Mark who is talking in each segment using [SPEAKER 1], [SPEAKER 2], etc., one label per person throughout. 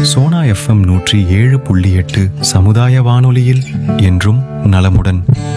[SPEAKER 1] Sona FM நூற்றி ஏழு புள்ளி எட்டு சமுதாய வானொலியில் என்றும் நலமுடன்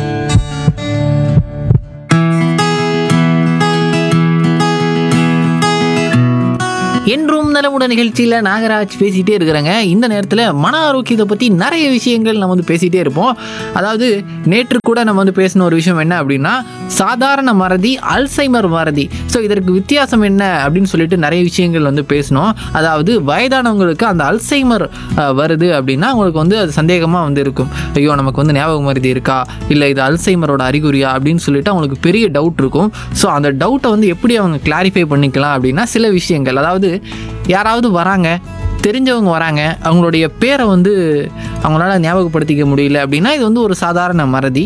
[SPEAKER 2] என்றும் நலமுடன் நிகழ்ச்சியில் நாகராஜ் பேசிகிட்டே இருக்கிறாங்க இந்த நேரத்தில் மன ஆரோக்கியத்தை பற்றி நிறைய விஷயங்கள் நம்ம வந்து பேசிகிட்டே இருப்போம் அதாவது நேற்று கூட நம்ம வந்து பேசின ஒரு விஷயம் என்ன அப்படின்னா சாதாரண மறதி அல்சைமர் மறதி ஸோ இதற்கு வித்தியாசம் என்ன அப்படின்னு சொல்லிட்டு நிறைய விஷயங்கள் வந்து பேசினோம் அதாவது வயதானவங்களுக்கு அந்த அல்சைமர் அஹ், வருது அப்படின்னா அவங்களுக்கு வந்து அது சந்தேகமாக வந்து இருக்கும் ஐயோ நமக்கு வந்து ஞாபக மருதி இருக்கா இல்லை இது அல்சைமரோட அறிகுறியா அப்படின்னு சொல்லிட்டு அவங்களுக்கு பெரிய டவுட் இருக்கும் ஸோ அந்த டவுட்டை வந்து எப்படி அவங்க கிளாரிஃபை பண்ணிக்கலாம் அப்படின்னா சில விஷயங்கள் அதாவது யாராவது வராங்க தெரிஞ்சவங்க வராங்க அவங்களுடைய பேரை வந்து அவங்களால ஞாபகப்படுத்திக்க முடியல அப்படின்னா இது வந்து ஒரு சாதாரண மறதி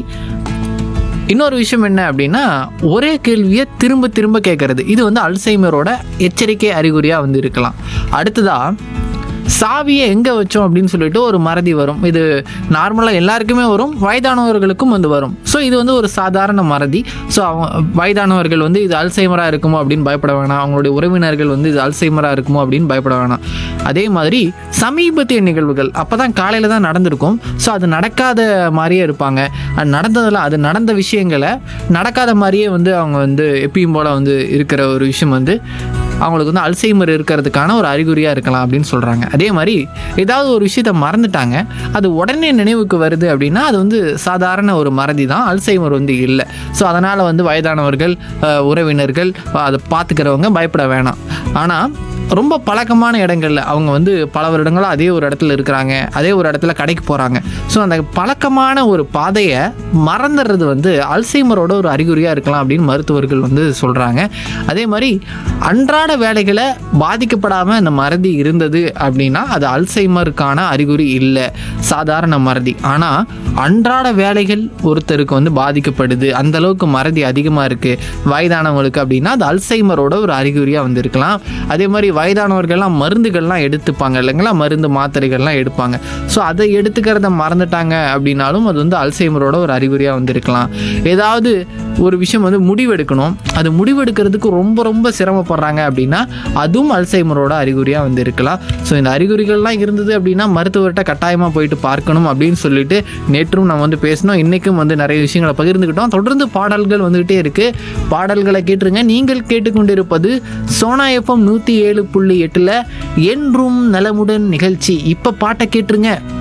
[SPEAKER 2] இன்னொரு விஷயம் என்ன அப்படின்னா ஒரே கேள்வியை திரும்ப திரும்ப கேட்கறது இது வந்து அல்சைமரோட எச்சரிக்கை அறிகுறியாக வந்து இருக்கலாம் அடுத்ததாக சாவியை எங்கே வச்சோம் அப்படின்னு சொல்லிட்டு ஒரு மறதி வரும் இது நார்மலாக எல்லாருக்குமே வரும் வயதானவர்களுக்கும் வந்து வரும் ஸோ இது வந்து ஒரு சாதாரண மறதி ஸோ அவங்க வயதானவர்கள் வந்து இது அல்சைமராக இருக்குமோ அப்படின்னு பயப்பட வேணாம் அவங்களுடைய உறவினர்கள் வந்து இது அல்சைமராக இருக்குமோ அப்படின்னு பயப்பட வேணாம் அதே மாதிரி சமீபத்திய நிகழ்வுகள் அப்போ தான் காலையில் தான் நடந்திருக்கும் ஸோ அது நடக்காத மாதிரியே இருப்பாங்க அது நடந்ததில் அது நடந்த விஷயங்களை நடக்காத மாதிரியே வந்து அவங்க வந்து எப்பயும் போல் வந்து இருக்கிற ஒரு விஷயம் வந்து அவங்களுக்கு வந்து அல்சைமர் இருக்கிறதுக்கான ஒரு அறிகுறியாக இருக்கலாம் அப்படின்னு சொல்கிறாங்க அதே மாதிரி ஏதாவது ஒரு விஷயத்த மறந்துட்டாங்க அது உடனே நினைவுக்கு வருது அப்படின்னா அது வந்து சாதாரண ஒரு மறதி தான் அல்சைமர் வந்து இல்லை ஸோ அதனால் வந்து வயதானவர்கள் அஹ், உறவினர்கள் அஹ், அதை பார்த்துக்கிறவங்க பயப்பட வேணாம் ஆனால் ரொம்ப பழக்கமான இடங்கள்ல அவங்க வந்து பல வருடங்களாக அதே ஒரு இடத்துல இருக்கிறாங்க அதே ஒரு இடத்துல கடைக்கு போகிறாங்க ஸோ அந்த பழக்கமான ஒரு பாதையை மறந்துடுறது வந்து அல்சைமரோட ஒரு அறிகுறியாக இருக்கலாம் அப்படின்னு மருத்துவர்கள் வந்து சொல்கிறாங்க அதே மாதிரி அன்றாட வேலைகளை பாதிக்கப்படாமல் அந்த மறதி இருந்தது அப்படின்னா அது அல்சைமருக்கான அறிகுறி இல்லை சாதாரண மறதி ஆனால் அன்றாட வேலைகள் ஒருத்தருக்கு வந்து பாதிக்கப்படுது அந்த அளவுக்கு மறதி அதிகமாக இருக்குது வயதானவங்களுக்கு அப்படின்னா அது அல்சைமரோட ஒரு அறிகுறியாக வந்து இருக்கலாம் அதே மாதிரி வயதானவர்கள்லாம் மருந்துகள்லாம் எடுத்துப்பாங்க இல்லைங்களா மருந்து மாத்திரைகள்லாம் எடுப்பாங்க ஸோ அதை எடுத்துக்கிறத மறந்துட்டாங்க அப்படின்னாலும் அது வந்து அல்சைமரோட ஒரு அறிகுறியாக வந்து இருக்கலாம் ஏதாவது ஒரு விஷயம் வந்து முடிவெடுக்கணும் அது முடிவெடுக்கிறதுக்கு ரொம்ப ரொம்ப சிரமப்படுறாங்க அப்படின்னா அதுவும் அல்சைமரோட அறிகுறியாக வந்து இருக்கலாம் ஸோ இந்த அறிகுறிகள்லாம் இருந்தது அப்படின்னா மருத்துவர்கிட்ட கட்டாயமாக போயிட்டு பார்க்கணும் அப்படின்னு சொல்லிட்டு நேற்றும் நம்ம வந்து பேசினோம் இன்றைக்கும் வந்து நிறைய விஷயங்களை பகிர்ந்துக்கிட்டோம் தொடர்ந்து பாடல்கள் வந்துகிட்டே இருக்குது பாடல்களை கேட்டுருங்க நீங்கள் கேட்டுக்கொண்டிருப்பது சோனா எஃப்எம் நூற்றி ஏழு புள்ளி எட்டில் என்றும் நலமுடன் நிகழ்ச்சி இப்போ பாட்டை கேட்டுருங்க